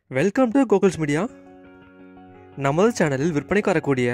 welcome to கோகுல்ஸ் media நமது சேனலில் விற்பனைக்கு வரக்கூடிய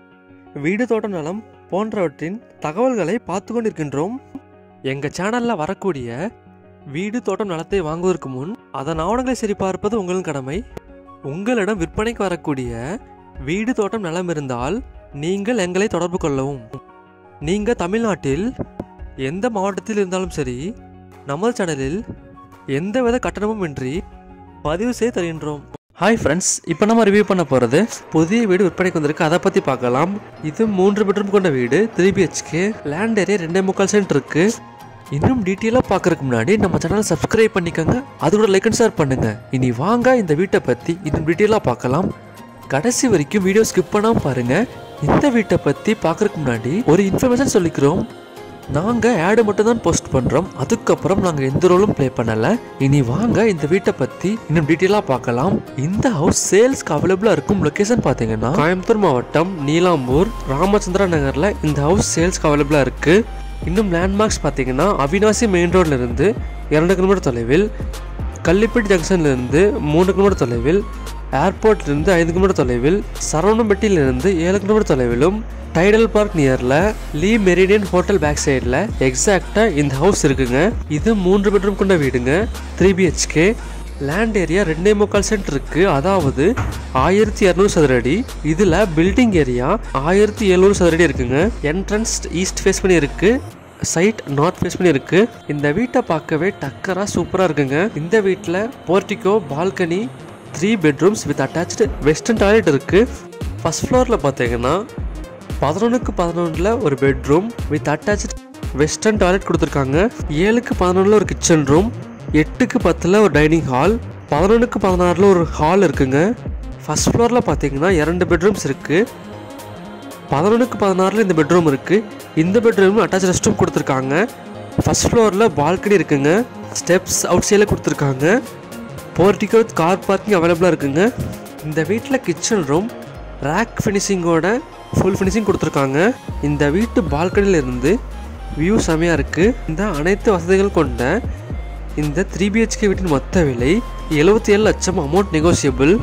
வீடு தோட்டம் நலம் போன்றவற்றின் தகவல்களை பார்த்து கொண்டிருக்கின்றோம் எங்கள் சேனலில் வரக்கூடிய வீடு தோட்டம் நலத்தை வாங்குவதற்கு முன் அதன் ஆவணங்களை சரி பார்ப்பது உங்களின் கடமை உங்களிடம் விற்பனைக்கு வரக்கூடிய வீடு தோட்டம் நலம் இருந்தால் நீங்கள் எங்களை தொடர்பு கொள்ளவும் நீங்கள் தமிழ்நாட்டில் எந்த மாவட்டத்தில் இருந்தாலும் சரி நமது சேனலில் எந்தவித கட்டணமும் இன்றி பதிவு செய்து தருகின்றோம் ஹாய் ஃப்ரெண்ட்ஸ் இப்போ நம்ம ரிவ்யூ பண்ண போகிறது புதிய வீடு விற்பனைக்கு வந்திருக்கு அதை பற்றி பார்க்கலாம் இது மூன்று பெட்ரூம் கொண்ட வீடு த்ரீ பிஹெச்கே லேண்ட் ஏரியா ரெண்டே முக்கால் சென்ட் இருக்கு இன்னும் டீட்டெயிலாக பார்க்கறதுக்கு முன்னாடி நம்ம சேனலை சப்ஸ்கிரைப் பண்ணிக்கோங்க அது கூட லைக் அண்ட் ஷேர் பண்ணுங்க இனி வாங்க இந்த வீட்டை பற்றி இன்னும் டீட்டெயிலாக பார்க்கலாம் கடைசி வரைக்கும் வீடியோ ஸ்கிப் பண்ணாமல் பாருங்க இந்த வீட்டை பற்றி பார்க்கறதுக்கு முன்னாடி ஒரு இன்ஃபர்மேஷன் சொல்லிக்கிறோம் நாங்கள் ஆடு மட்டும் தான் போஸ்ட் பண்ணுறோம் அதுக்கப்புறம் நாங்கள் எந்த ரோலும் ப்ளே பண்ணலை இனி வாங்க இந்த வீட்டை பற்றி இன்னும் டீட்டெயிலாக பார்க்கலாம் இந்த ஹவுஸ் சேல்ஸ்க்கு அவைலபிளாக இருக்கும் லொக்கேஷன் பார்த்தீங்கன்னா கோயம்புத்தூர் மாவட்டம் நீலாம்பூர் ராமச்சந்திரா நகரில் இந்த ஹவுஸ் சேல்ஸ்க்கு அவைலபிளாக இருக்குது இன்னும் லேண்ட்மார்க்ஸ் பார்த்தீங்கன்னா அவினாசி மெயின் ரோட்ல இருந்து இரண்டு கிலோமீட்டர் தொலைவில் கள்ளிப்பட்டி ஜங்ஷன்லேருந்து மூணு கிலோமீட்டர் தொலைவில் ஏர்போர்ட்லேருந்து ஐந்து கிலோமீட்டர் தொலைவில் சரவணம்பட்டியிலிருந்து ஏழு கிலோமீட்டர் தொலைவிலும் டைடல் பார்க் நியரில் லீ மெரிடியன் ஹோட்டல் பேக் சைடில் எக்ஸாக்டாக இந்த ஹவுஸ் இருக்குங்க இது மூன்று பெட்ரூம் கொண்ட வீடுங்க த்ரீ பிஹெச்கே லேண்ட் ஏரியா ரெண்டே முக்கால் சென்ட் இருக்கு அதாவது ஆயிரத்தி இரநூறு சதுர அடி இதில் பில்டிங் ஏரியா ஆயிரத்தி எழுநூறு சதுர அடி இருக்குங்க என்ட்ரன்ஸ் ஈஸ்ட் ஃபேஸ் பண்ணி இருக்கு சைட் நார்த் ஃபேஸ் பண்ணி இருக்கு இந்த வீட்டை பார்க்கவே டக்கரா சூப்பரா இருக்குங்க இந்த வீட்டில் portico balcony three bedrooms with attach western toilet இருக்கு ஃபர்ஸ்ட் ஃப்ளோரில் பார்த்தீங்கன்னா பதினொன்றுக்கு பதினொன்றில் ஒரு bedroom with attach western toilet கொடுத்துருக்காங்க ஏழுக்கு பதினொன்றில் ஒரு கிச்சன் ரூம் எட்டுக்கு பத்தில் ஒரு டைனிங் ஹால் பதினொன்றுக்கு பதினாறில் ஒரு ஹால் இருக்குங்க ஃபர்ஸ்ட் ஃப்ளோரில் பார்த்தீங்கன்னா இரண்டு பெட்ரூம்ஸ் இருக்குது பதினொன்றுக்கு பதினாறில் இந்த பெட்ரூம் இருக்குது இந்த பெட்ரூம் அட்டாச் ரெஸ்ட் ரூம் கொடுத்துருக்காங்க ஃபர்ஸ்ட் ஃப்ளோரில் பால்கனி இருக்குங்க ஸ்டெப்ஸ் அவுட் சைடில் கொடுத்துருக்காங்க போர்ட்டிகோ கார் பார்க்கிங் அவைலபிளாக இருக்குங்க இந்த வீட்டில் கிச்சன் ரூம் ரேக் ஃபினிஷிங்கோட ஃபுல் ஃபினிஷிங் கொடுத்துருக்காங்க இந்த வீட்டு பால்கனியில் இருந்து வியூ செமையாக இருக்குது இந்த அனைத்து வசதிகள் கொண்ட இந்த த்ரீ பிஹெச்கே வீட்டின் மொத்த விலை எழுபத்தி ஏழு லட்சம் அமௌண்ட் நெகோசியபிள்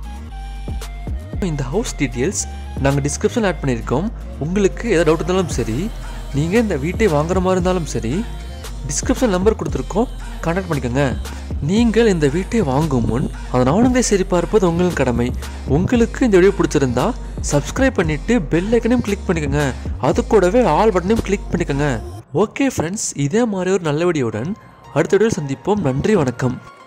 இந்த ஹவுஸ் டீட்டெயில்ஸ் நாங்கள் டிஸ்கிரிப்ஷன் ஆட் பண்ணியிருக்கோம் உங்களுக்கு எதாவது டவுட் இருந்தாலும் சரி நீங்கள் இந்த வீட்டை வாங்குற மாதிரி இருந்தாலும் சரி டிஸ்கிரிப்ஷன் நம்பர் கொடுத்துருக்கோம் கான்டாக்ட் பண்ணிக்கோங்க நீங்கள் இந்த வீட்டை வாங்கும் முன் அதன் ஆவணங்களை சரி பார்ப்பது உங்களின் கடமை உங்களுக்கு இந்த வீடியோ பிடிச்சிருந்தா சப்ஸ்கிரைப் பண்ணிவிட்டு பெல் ஐக்கனையும் கிளிக் பண்ணிக்கோங்க அது கூடவே ஆல் பட்டனையும் கிளிக் பண்ணிக்கோங்க ஓகே ஃப்ரெண்ட்ஸ் இதே மாதிரி ஒரு நல்ல வீடியோவுடன் அடுத்த வீடியோவில் சந்திப்போம் நன்றி வணக்கம்